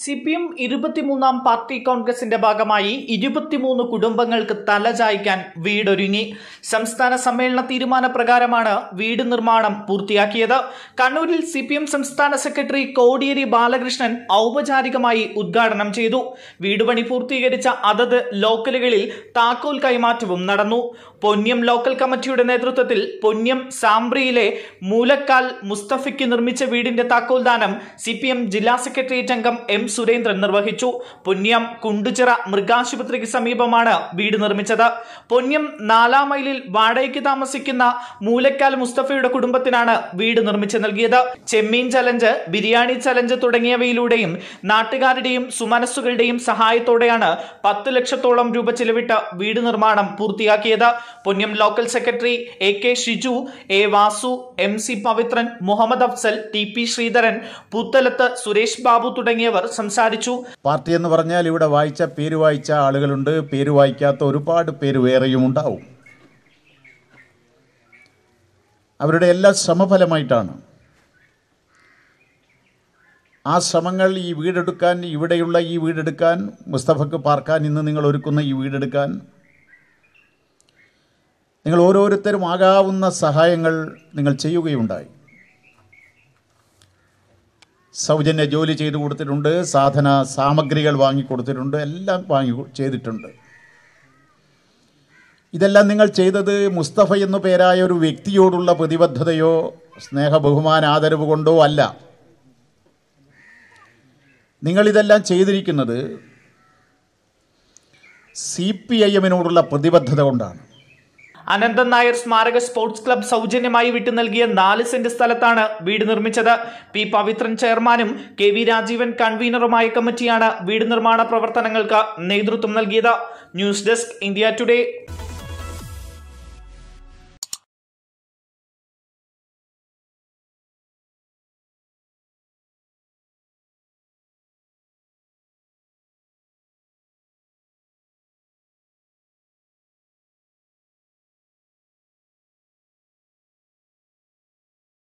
C P M ഇരുപത്തിമൂന്നാം party കോൺഗ്രസിന്റെ ഭാഗമായി ഇരുപത്തിമൂന്ന് കുടുംബങ്ങൾക്ക് തലചായ്ക്കാൻ വീടൊരുങ്ങി സംസ്ഥാന സമ്മേളന തീരുമാനപ്രകാരമാണ് വീട് നിർമ്മാണം പൂർത്തിയാക്കിയത് കണ്ണൂരിൽ സി പി എം സംസ്ഥാന സെക്രട്ടറി കോടിയേരി ബാലകൃഷ്ണൻ ഔപചാരികമായി ഉദ്ഘാടനം ചെയ്തു വീടുപണി പൂർത്തീകരിച്ച അതത് ലോക്കലുകളിൽ താക്കോൽ കൈമാറ്റവും നടന്നു പൊന്ന്യം ലോക്കൽ കമ്മിറ്റിയുടെ നേതൃത്വത്തിൽ പൊന്ന്യം സാംബ്രിയിലെ മൂലക്കാൽ മുസ്തഫയ്ക്ക് നിർമ്മിച്ച വീടിന്റെ താക്കോൽദാനം സി പി എം ജില്ലാ സെക്രട്ടേറിയറ്റ് അംഗം എം സുരേന്ദ്രൻ നിർവഹിച്ചു പൊന്ന്യം കുണ്ടുചിറ മൃഗാശുപത്രിക്ക് സമീപമാണ് വീട് നിർമ്മിച്ചത് പൊന്ന്യം നാലാം മൈലിൽ വാടകയ്ക്ക് താമസിക്കുന്ന മൂലക്കാൽ മുസ്തഫയുടെ കുടുംബത്തിനാണ് വീട് നിർമ്മിച്ചു നൽകിയത് ചെമ്മീൻ ചലഞ്ച് ബിരിയാണി ചലഞ്ച് തുടങ്ങിയവയിലൂടെയും നാട്ടുകാരുടെയും സുമനസ്സുകളുടെയും സഹായത്തോടെയാണ് പത്ത് ലക്ഷത്തോളം രൂപ ചിലവിട്ട് വീട് നിർമ്മാണം പൂർത്തിയാക്കിയത് Ponnyam local secretary A K Shiju A Vasu M C Pavithran Muhammad Afsal T P Sreedharan Puthalath Suresh Babu തുടങ്ങിയവർ സംസാരിച്ചു പാർട്ടി എന്ന് പറഞ്ഞാൽ ഇവിടെ വായിച്ച പേര് വായിച്ച ആളുകളുണ്ട് പേര് വായിക്കാത്ത ഒരുപാട് പേര് വേറെയും ഉണ്ടാവും അവരുടെ എല്ലാ ശ്രമഫലമായിട്ടാണ് ആ ശ്രമങ്ങൾ ഈ വീടെടുക്കാൻ ഇവിടെയുള്ള ഈ വീടെടുക്കാൻ മുസ്തഫക്ക് പാർക്കാൻ ഇന്ന് നിങ്ങൾ ഒരുക്കുന്ന ഈ വീടെടുക്കാൻ നിങ്ങൾ ഓരോരുത്തരും ആകാവുന്ന സഹായങ്ങൾ നിങ്ങൾ ചെയ്യുകയുണ്ടായി സൗജന്യ ജോലി ചെയ്തു കൊടുത്തിട്ടുണ്ട് സാധന സാമഗ്രികൾ വാങ്ങിക്കൊടുത്തിട്ടുണ്ട് എല്ലാം വാങ്ങി ചെയ്തിട്ടുണ്ട് ഇതെല്ലാം നിങ്ങൾ ചെയ്തത് മുസ്തഫ എന്നു പേരായ ഒരു വ്യക്തിയോടുള്ള പ്രതിബദ്ധതയോ സ്നേഹ ബഹുമാന ആദരവ് കൊണ്ടോ അല്ല നിങ്ങളിതെല്ലാം ചെയ്തിരിക്കുന്നത് സി പി ഐ എമ്മിനോടുള്ള പ്രതിബദ്ധത കൊണ്ടാണ് അനന്തൻ നായർ സ്മാരക സ്പോർട്സ് ക്ലബ് സൗജന്യമായി വിട്ടു നൽകിയ നാല് സെന്റ് സ്ഥലത്താണ് വീട് നിർമ്മിച്ചത് പി പവിത്രൻ ചെയർമാനും കെ വി രാജീവൻ കൺവീനറുമായ കമ്മിറ്റിയാണ് വീട് നിർമ്മാണ പ്രവർത്തനങ്ങൾക്ക് നേതൃത്വം നൽകിയത് ന്യൂസ് ഡെസ്ക് ഇന്ത്യ ടുഡേ